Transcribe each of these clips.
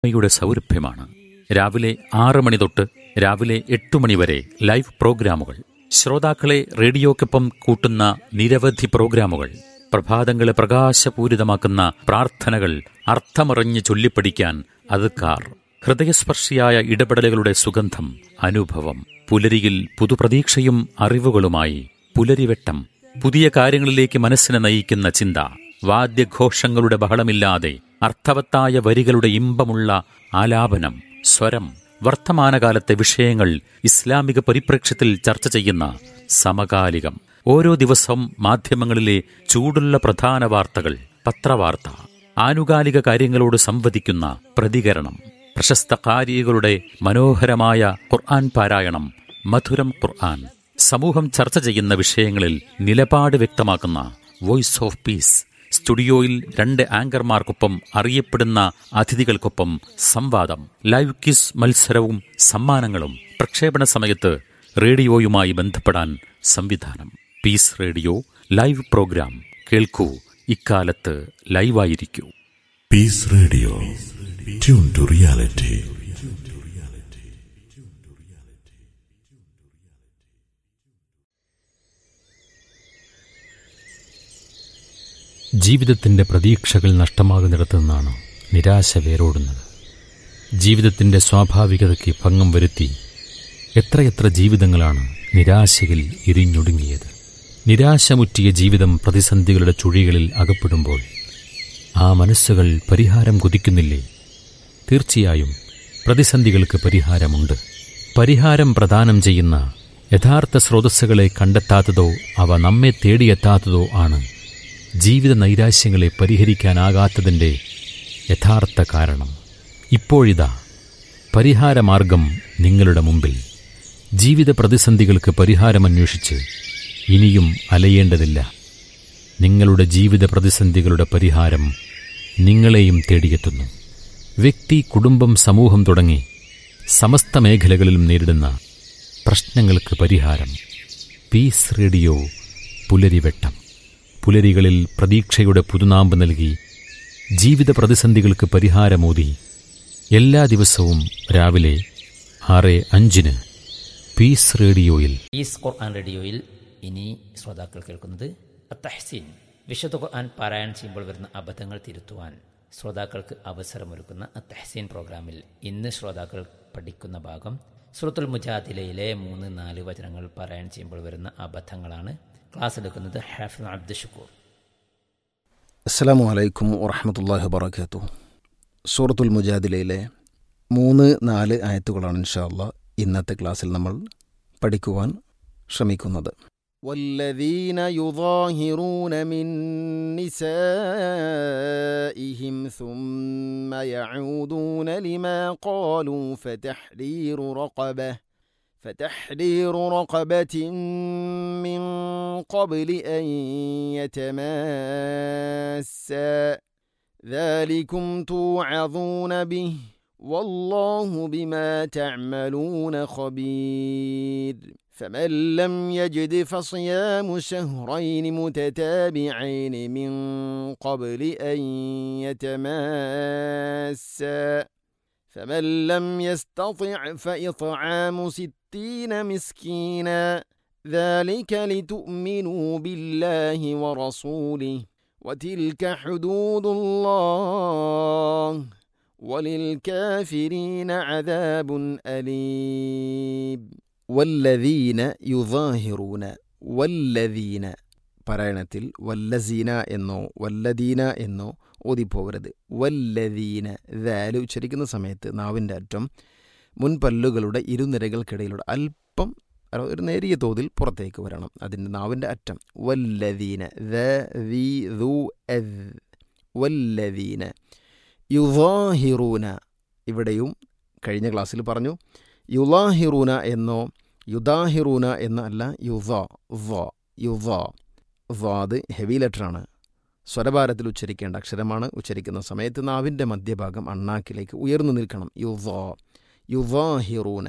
യുടെ സൗരഭ്യമാണ് രാവിലെ ആറ് മണി തൊട്ട് രാവിലെ എട്ട് മണി വരെ ലൈവ് പ്രോഗ്രാമുകൾ ശ്രോതാക്കളെ റേഡിയോക്കൊപ്പം കൂട്ടുന്ന നിരവധി പ്രോഗ്രാമുകൾ പ്രഭാതങ്ങളെ പ്രകാശപൂരിതമാക്കുന്ന പ്രാർത്ഥനകൾ അർത്ഥമറിഞ്ഞ് ചൊല്ലിപ്പഠിക്കാൻ അതുക്കാർ ഹൃദയസ്പർശിയായ ഇടപെടലുകളുടെ സുഗന്ധം അനുഭവം പുലരിയിൽ പുതുപ്രതീക്ഷയും അറിവുകളുമായി പുലരിവെട്ടം പുതിയ കാര്യങ്ങളിലേക്ക് മനസ്സിനെ നയിക്കുന്ന ചിന്ത വാദ്യഘോഷങ്ങളുടെ ബഹളമില്ലാതെ അർത്ഥവത്തായ വരികളുടെ ഇമ്പമുള്ള ആലാപനം സ്വരം വർത്തമാനകാലത്തെ വിഷയങ്ങൾ ഇസ്ലാമിക പരിപ്രേക്ഷ്യത്തിൽ ചർച്ച ചെയ്യുന്ന സമകാലികം ഓരോ ദിവസവും മാധ്യമങ്ങളിലെ ചൂടുള്ള പ്രധാന വാർത്തകൾ പത്രവാർത്ത ആനുകാലിക കാര്യങ്ങളോട് സംവദിക്കുന്ന പ്രതികരണം പ്രശസ്ത കാരികളുടെ മനോഹരമായ ഖുർആൻ പാരായണം മധുരം ഖുർആൻ സമൂഹം ചർച്ച ചെയ്യുന്ന വിഷയങ്ങളിൽ നിലപാട് വ്യക്തമാക്കുന്ന വോയിസ് ഓഫ് പീസ് സ്റ്റുഡിയോയിൽ രണ്ട് ആങ്കർമാർക്കൊപ്പം അറിയപ്പെടുന്ന അതിഥികൾക്കൊപ്പം സംവാദം ലൈവ് ക്വിസ് മത്സരവും സമ്മാനങ്ങളും പ്രക്ഷേപണ സമയത്ത് റേഡിയോയുമായി ബന്ധപ്പെടാൻ സംവിധാനം പീസ് റേഡിയോ ലൈവ് പ്രോഗ്രാം കേൾക്കൂ ഇക്കാലത്ത് ലൈവായിരിക്കൂ peace radio tune to reality ജീവിതത്തിൻ്റെ പ്രതീക്ഷകൾ നഷ്ടമാകുന്നിടത്തു നിന്നാണ് നിരാശ വേരോടുന്നത് ജീവിതത്തിൻ്റെ സ്വാഭാവികതയ്ക്ക് ഭംഗം വരുത്തി എത്രയെത്ര ജീവിതങ്ങളാണ് നിരാശയിൽ ഇരിഞ്ഞൊടുങ്ങിയത് നിരാശമുറ്റിയ ജീവിതം പ്രതിസന്ധികളുടെ ചുഴികളിൽ അകപ്പെടുമ്പോൾ ആ മനസ്സുകൾ പരിഹാരം കൊതിക്കുന്നില്ലേ തീർച്ചയായും പ്രതിസന്ധികൾക്ക് പരിഹാരമുണ്ട് പരിഹാരം പ്രദാനം ചെയ്യുന്ന യഥാർത്ഥ സ്രോതസ്സുകളെ കണ്ടെത്താത്തതോ അവ നമ്മെ തേടിയെത്താത്തതോ ആണ് ജീവിത നൈരാശ്യങ്ങളെ പരിഹരിക്കാനാകാത്തതിൻ്റെ യഥാർത്ഥ കാരണം ഇപ്പോഴിതാ പരിഹാരമാർഗം നിങ്ങളുടെ മുമ്പിൽ ജീവിത പ്രതിസന്ധികൾക്ക് പരിഹാരമന്വേഷിച്ച് ഇനിയും അലയേണ്ടതില്ല നിങ്ങളുടെ ജീവിത പ്രതിസന്ധികളുടെ പരിഹാരം നിങ്ങളെയും തേടിയെത്തുന്നു വ്യക്തി കുടുംബം സമൂഹം തുടങ്ങി സമസ്ത മേഖലകളിലും നേരിടുന്ന പ്രശ്നങ്ങൾക്ക് പരിഹാരം പീസ് റേഡിയോ പുലരിവെട്ടം പുലരികളിൽ പ്രതീക്ഷയുടെ പുതുനാമ്പ് നൽകി ജീവിത പ്രതിസന്ധികൾക്ക് പരിഹാരമോതി എല്ലാ ദിവസവും രാവിലെ ആറ് അഞ്ചിന് പീസ് റേഡിയോയിൽ ഈസ് ഖുർആൻ റേഡിയോയിൽ ഇനി ശ്രോതാക്കൾ കേൾക്കുന്നത് തഹ്സീൻ വിശുദ്ധ ഖുർആൻ പാരായണം ചെയ്യുമ്പോൾ വരുന്ന അബദ്ധങ്ങൾ തിരുത്തുവാൻ ശ്രോതാക്കൾക്ക് അവസരമൊരുക്കുന്ന തഹ്സീൻ പ്രോഗ്രാമിൽ ഇന്ന് ശ്രോതാക്കൾ പഠിക്കുന്ന ഭാഗം സുറത്തുൽ മുജാദിലയിലെ മൂന്ന് നാല് വചനങ്ങൾ പാരായണം ചെയ്യുമ്പോൾ വരുന്ന അബദ്ധങ്ങളാണ് ക്ലാസ് എടുക്കുന്നത് ഹാഫിൻ അബ്ദുൽ ഷുക്കൂർ അസ്സലാമു അലൈക്കും വറഹമത്തല്ലാഹി വബർക്കാത്തു സൂറത്തുൽ മുജാദിലയിലെ മൂന്ന് നാല് ആയത്തുകളാണ് ഇൻഷാല്ല ഇന്നത്തെ ക്ലാസ്സിൽ നമ്മൾ പഠിക്കുവാൻ ശ്രമിക്കുന്നത് والذين يظاهرون من نسائهم ثم يعودون لما قالوا فتحرير رقبه فتحرير رقبة من قبل أن يتماسا ذلكم توعظون به والله بما تعملون خبير فمن لم يجد فصيام شهرين متتابعين من قبل أن يتماسا فمن لم يستطع فإطعام ستين مسكينا ذلك لتؤمنوا بالله ورسوله وتلك حدود الله وللكافرين عذاب أليم والذين يظاهرون والذين പറയണത്തിൽ വല്ലസീന എന്നോ വല്ലദീന എന്നോ ഓതിപ്പോകരുത് വല്ലദീന ദാല് ഉച്ചരിക്കുന്ന സമയത്ത് നാവിൻ്റെ അറ്റം മുൻപല്ലുകളുടെ ഇരുനിരകൾക്കിടയിലൂടെ അല്പം ഒരു നേരിയ തോതിൽ പുറത്തേക്ക് വരണം അതിൻ്റെ നാവിൻ്റെ അറ്റം വല്ലദീന ദ വി ദു എദ് വല്ലദീന യുവാഹിറൂന ഇവിടെയും കഴിഞ്ഞ ക്ലാസ്സിൽ പറഞ്ഞു യുലാഹിറൂന എന്നോ യുദാഹിറൂന എന്നല്ല യുവ വ യുവ വാദ് ഹെവി ലെറ്ററാണ് സ്വരഭാരത്തിൽ ഉച്ചരിക്കേണ്ട അക്ഷരമാണ് ഉച്ചരിക്കുന്ന സമയത്ത് നാവിൻ്റെ മധ്യഭാഗം അണ്ണാക്കിലേക്ക് ഉയർന്നു നിൽക്കണം യുവ യുവാഹിറൂന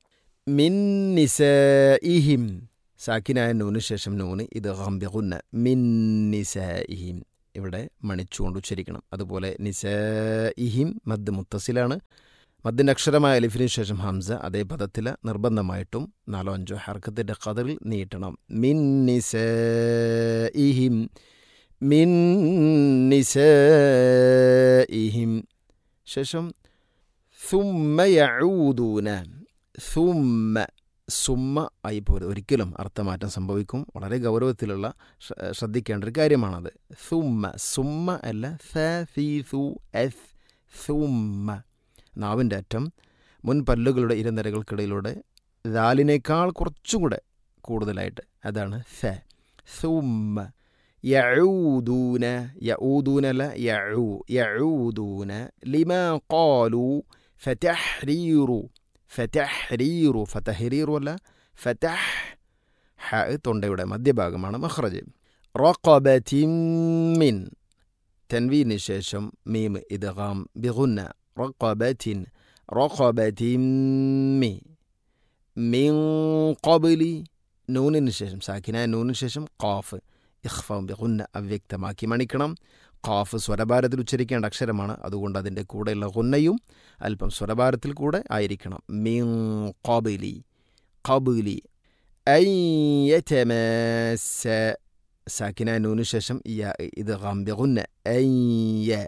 മിന്നിസഇഹിം സാക്കിനായ നൂന് ശേഷം നൂന് ഇത് ഹംബിഹുന്ന മിന്നിസഇഹിം ഇവിടെ മണിച്ചുകൊണ്ട് ഉച്ചരിക്കണം അതുപോലെ നിസ ഇഹിം മദ് മുത്തസിലാണ് മദ്ദിൻ്റെ അക്ഷരമായ അലിഫിന് ശേഷം ഹംസ അതേ പദത്തിൽ നിർബന്ധമായിട്ടും നാലോ അഞ്ചോ ഹർക്കത്തിൻ്റെ കതറിൽ നീട്ടണം മിൻ നിസ ഇഹിം മിൻ നിസ ഇഹിം ശേഷം സുമ്മ യഊദൂന സുമ്മ സുമ്മ ആയി പോരുത് ഒരിക്കലും അർത്ഥമാറ്റം സംഭവിക്കും വളരെ ഗൗരവത്തിലുള്ള ശ്ര- ശ്രദ്ധിക്കേണ്ട ഒരു കാര്യമാണത് സുമ്മ സുമ്മ അല്ല സ സി സു എസ് സുമ്മ നാവിൻ്റെ അറ്റം മുൻ പല്ലുകളുടെ ഇരുനിരകൾക്കിടയിലൂടെ ദാലിനേക്കാൾ കുറച്ചുകൂടെ കൂടുതലായിട്ട് അതാണ് സ സുമ്മ യഊദൂന യഊദൂന അല്ല യഊ യഊദൂന ലിമ ഖാലു ഫതഹ്രീറു ഫതഹ്രീറു ഫതഹ്രീറു അല്ല ഫതഹ് ഹ തൊണ്ടയുടെ മധ്യഭാഗമാണ് മഖ്റജ് റഖബത്തിൻ മിൻ തൻവീന് ശേഷം മീം ഇദ്ഗാം ബിഗുന്ന റഖബത്തിൻ റഖബത്തിൻ മി മിൻ ഖബ്ലി നൂനിന് ശേഷം സാക്കിന നൂനിന് ശേഷം ഖാഫ് ഇഖ്ഫാം ബിഗുന്ന അവ്യക്തമാക്കി മണിക്കണം ഖാഫ് സ്വരഭാരത്തിൽ ഉച്ചരിക്കേണ്ട അക്ഷരമാണ് അതുകൊണ്ട് അതിൻ്റെ കൂടെയുള്ള ഗുന്നയും അല്പം സ്വരഭാരത്തിൽ കൂടെ ആയിരിക്കണം മിൻ ഖബ്ലി ഖബ്ലി ഐ യതമാസ്സ സാക്കിന നൂന് ശേഷം യ ഇത് ഗംബിഗുന്ന ഐ യ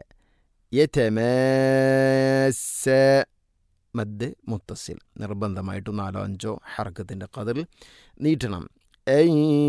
യതമാസ്സ മദ് മുത്തസിൽ നിർബന്ധമായിട്ടും നാലോ അഞ്ചോ ഹർക്കത്തിൻ്റെ കതിറിൽ നീട്ടണം ഐ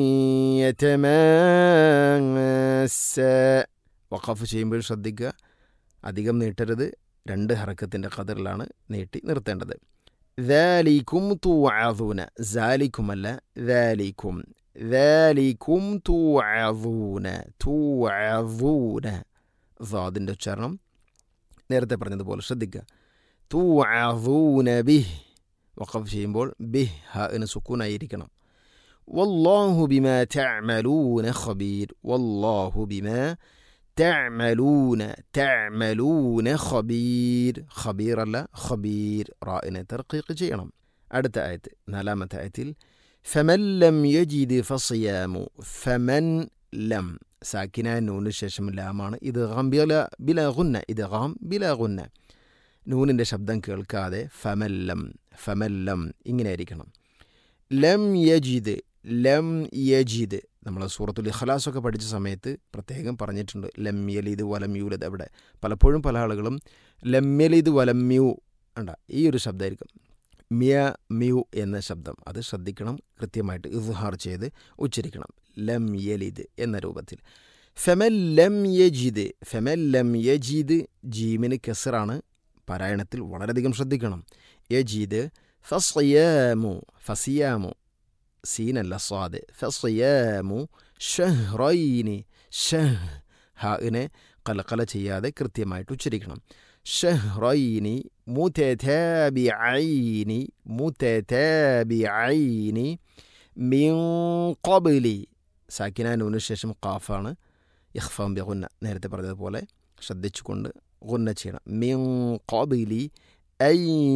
യതമാസ്സ വഖഫ് ചെയ്യുമ്പോൾ ശ്രദ്ധിക്കുക അധികം നീട്ടരുത് രണ്ട് ഹറക്കത്തിൻ്റെ കതിറിലാണ് നീട്ടി നിർത്തേണ്ടത് ذلكم توعظون ذلكم അല്ല ذلكم ذلكم توعظون توعظون ضادൻ്റെ ഉച്ചാരണം നേരത്തെ പറഞ്ഞതുപോലെ ശ്രദ്ധിക്കുക توعظون به വഖഫ് ചെയ്യുമ്പോൾ ബിഹ് ഹ എന്ന് സുക്കൂനായിരിക്കണം والله بما تعملون خبير والله بما تعملون تعملون خبير خبير അല്ല خبير റായിനെ തർക്കീക്ക് ചെയ്യണം അടുത്ത ആയത്ത് നാലാമത്തെ ആയത്തിൽ ഫമൻ ലം യജിദ് ഫസിയാമു ഫമൻ ലം സാക്കിന നൂന് ശേഷം ലാമാണ് ഇത് ഗാം ബില ബില ഗുന്ന ഇത് ഗാം ബില ഗുന്ന നൂനിൻ്റെ ശബ്ദം കേൾക്കാതെ ഫമല്ലം ഫമല്ലം ഇങ്ങനെ ആയിരിക്കണം ലം യജിദ് ലം യജിദ് നമ്മൾ സൂറത്തുൽ ഇഖ്ലാസൊക്കെ പഠിച്ച സമയത്ത് പ്രത്യേകം പറഞ്ഞിട്ടുണ്ട് ലം യലിദ് വലം യൂലത് അവിടെ പലപ്പോഴും പല ആളുകളും ലം യലിദ് വലം മ്യൂ ഉണ്ട ഈ ഒരു ശബ്ദമായിരിക്കും മിയ മ്യൂ എന്ന ശബ്ദം അത് ശ്രദ്ധിക്കണം കൃത്യമായിട്ട് ഇസ്ഹാർ ചെയ്ത് ഉച്ചരിക്കണം ലം യലിദ് എന്ന രൂപത്തിൽ ഫെമൽ ലം യജിദ് ഫെമൽ ലം യജീദ് ജീമിന് കെസറാണ് പാരായണത്തിൽ വളരെയധികം ശ്രദ്ധിക്കണം യജീദ് ഫസിയാമു ഫസിയാമു സീനല്ല സ്വാദ് ഫസിയാമു ഷഹ്റൈനി ഷഹ് ഹാഇനെ കലക്കല ചെയ്യാതെ കൃത്യമായിട്ട് ഉച്ചരിക്കണം ഷഹ്റൈനി മുതതാബിഐനി മുതതാബിഐനി മിൻ ഖബ്ലി സാക്കിന നൂന് ശേഷം ഖാഫാണ് ഇഖ്ഫാം ബി ഗുന്ന നേരത്തെ പറഞ്ഞതുപോലെ ശ്രദ്ധിച്ചുകൊണ്ട് ഗുന്ന ചെയ്യണം മിൻ ഖബ്ലി ഐ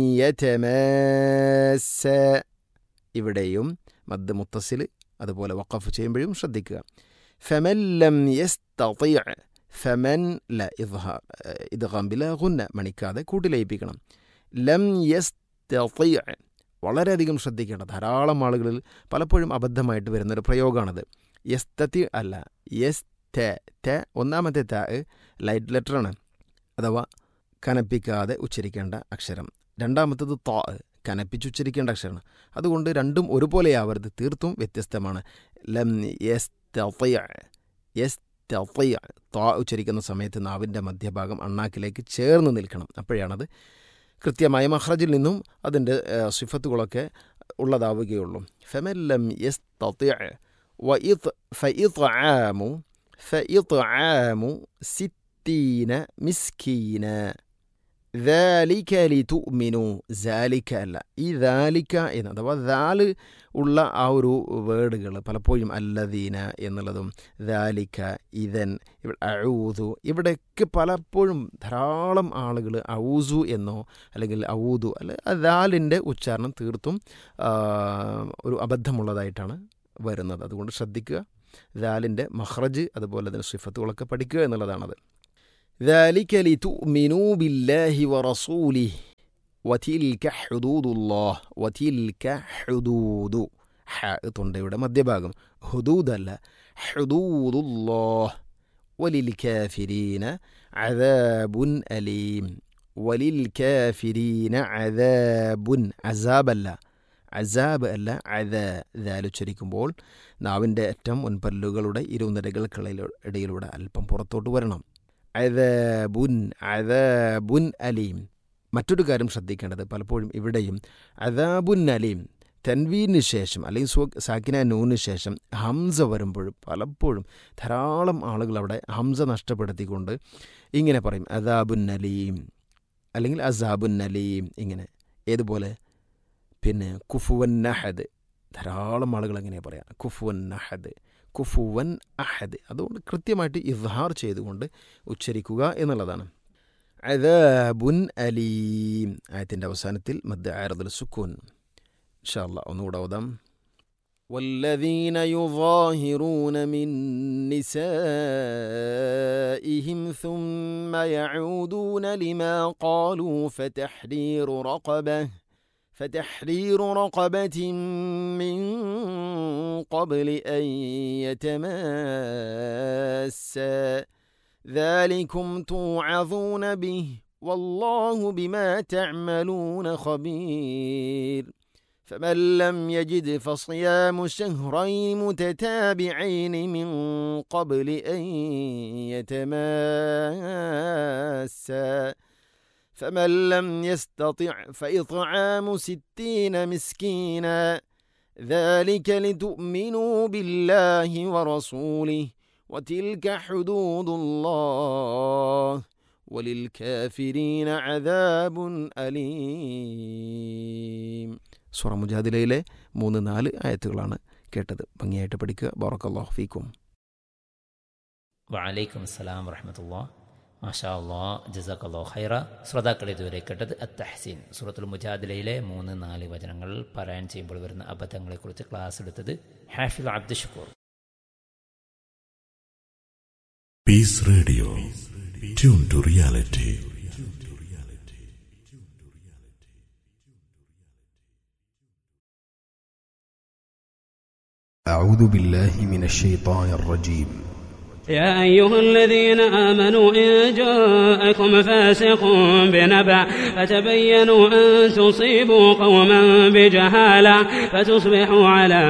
യതമാസ്സ ഇവിടെയും മദ് മുത്തസിൽ അതുപോലെ വഖഫ് ചെയ്യുമ്പോഴും ശ്രദ്ധിക്കുക ഫമൻ ലം യസ്തതിഅ ഫമൻ ല ഇദ്ഹാർ ഇദ്ഗാം ബില ഗുന്ന മണിക്കാതെ കൂട്ടിലയിപ്പിക്കണം ലം യസ്തതിഅ വളരെയധികം ശ്രദ്ധിക്കേണ്ട ധാരാളം ആളുകളിൽ പലപ്പോഴും അബദ്ധമായിട്ട് വരുന്നൊരു പ്രയോഗമാണത് യസ്തതി അല്ല യസ് ത ത ഒന്നാമത്തെ ത ലൈറ്റ് ലെറ്ററാണ് അഥവാ കനപ്പിക്കാതെ ഉച്ചരിക്കേണ്ട അക്ഷരം രണ്ടാമത്തത് ത കനപ്പിച്ച് ഉച്ചരിക്കേണ്ട അക്ഷരമാണ് അതുകൊണ്ട് രണ്ടും ഒരുപോലെയാവരുത് തീർത്തും വ്യത്യസ്തമാണ് ലം യസ് യസ് ത ഉച്ചരിക്കുന്ന സമയത്ത് നാവിൻ്റെ മധ്യഭാഗം അണ്ണാക്കിലേക്ക് ചേർന്ന് നിൽക്കണം അപ്പോഴാണത് കൃത്യമായ മഹ്റജിൽ നിന്നും അതിൻ്റെ സിഫത്തുകളൊക്കെ ഉള്ളതാവുകയുള്ളൂ ഫെമല്ലം യസ് ഫഇത്ആമു ഫഇത്ആമു സിത്തീന മിസ്കീന ذلك لتؤمنوا ذلك അല്ല ഈ ذلك എന്ന് അഥവാ ദാല് ഉള്ള ആ ഒരു വേർഡുകൾ പലപ്പോഴും അല്ലദീന എന്നുള്ളതും ذلك ഇതൻ അഊതു ഇവിടെയൊക്കെ പലപ്പോഴും ധാരാളം ആളുകൾ ഔസു എന്നോ അല്ലെങ്കിൽ ഔദു അല്ലെ ദാലിൻ്റെ ഉച്ചാരണം തീർത്തും ഒരു അബദ്ധമുള്ളതായിട്ടാണ് വരുന്നത് അതുകൊണ്ട് ശ്രദ്ധിക്കുക ദാലിൻ്റെ മഹ്റജ് അതുപോലെ തന്നെ സിഫത്തുകളൊക്കെ പഠിക്കുക എന്നുള്ളതാണത് ذلك لتؤمنوا بالله ورسوله وتلك حدود الله وتلك حدود ഹ തൊണ്ടയുടെ മധ്യഭാഗം ഹുദൂദല്ല ഹുദൂദുല്ലാഹ് വലിൽ കാഫിരീന അദാബുൻ അലീം വലിൽ കാഫിരീന അദാബുൻ അസാബല്ല അസാബ് അല്ല അദ ദാലുച്ചരിക്കുമ്പോൾ നാവിൻ്റെ അറ്റം മുൻപല്ലുകളുടെ ഇരുനിരകൾക്കിടയിലൂ ഇടയിലൂടെ അല്പം പുറത്തോട്ട് വരണം അദാബുൻ അദാബുൻ അലീം മറ്റൊരു കാര്യം ശ്രദ്ധിക്കേണ്ടത് പലപ്പോഴും ഇവിടെയും അദാബുൻ അലീം തൻവീന് ശേഷം അല്ലെങ്കിൽ സ്വ സാക്കിന നൂന് ശേഷം ഹംസ വരുമ്പോഴും പലപ്പോഴും ധാരാളം ആളുകൾ അവിടെ ഹംസ നഷ്ടപ്പെടുത്തിക്കൊണ്ട് ഇങ്ങനെ പറയും അദാബുൻ അലീം അല്ലെങ്കിൽ അസാബുൻ അലീം ഇങ്ങനെ ഏതുപോലെ പിന്നെ കുഫുവൻ നഹദ് ധാരാളം ആളുകൾ അങ്ങനെ പറയാം കുഫുവൻ നഹദ് കുഫുവൻ അഹദ് അതുകൊണ്ട് കൃത്യമായിട്ട് ഇസ്ഹാർ ചെയ്തുകൊണ്ട് ഉച്ചരിക്കുക എന്നുള്ളതാണ് അദാബുൻ അലീം ആയത്തിൻ്റെ അവസാനത്തിൽ മദ്ദ ആരദുൽ സുക്കൂൻ ഇൻഷാല്ല ഒന്നുകൂടെ ഓതാം والذين يظاهرون من نسائهم ثم يعودون لما قالوا فتحرير رقبه فتحرير رقبة من قبل أن يتماسا ذلكم توعظون به والله بما تعملون خبير فمن لم يجد فصيام شهرين متتابعين من قبل أن يتماسا فمن لم يستطع فإطعام ستين مسكينا ذلك لتؤمنوا بالله ورسوله وتلك حدود الله وللكافرين عذاب أليم സൂറ മുജാദിലയിലെ മൂന്ന് നാല് ആയത്തുകളാണ് കേട്ടത് ഭംഗിയായിട്ട് പഠിക്കുക ബറക്കല്ലാഹു ഫീക്കും വലൈക്കും അസ്സലാം വറഹമത്തുള്ള മാഷാ അള്ളാ ജസാഖല്ലോ ഹൈറ ശ്രോതാക്കൾ ഇതുവരെ കേട്ടത് അത്തഹസീൻ സൂറത്തുൽ മുജാദിലയിലെ മൂന്ന് നാല് വചനങ്ങൾ പാരായണം ചെയ്യുമ്പോൾ വരുന്ന അബദ്ധങ്ങളെക്കുറിച്ച് ക്ലാസ് എടുത്തത് ഹാഫിൽ Abdu Shukkur Peace Radio. Tune to reality. أعوذ بالله من الشيطان الرجيم يا أيها الذين آمنوا إن جاءكم فاسق بنبأ فتبينوا أن تصيبوا قوما بجهالة فتصبحوا على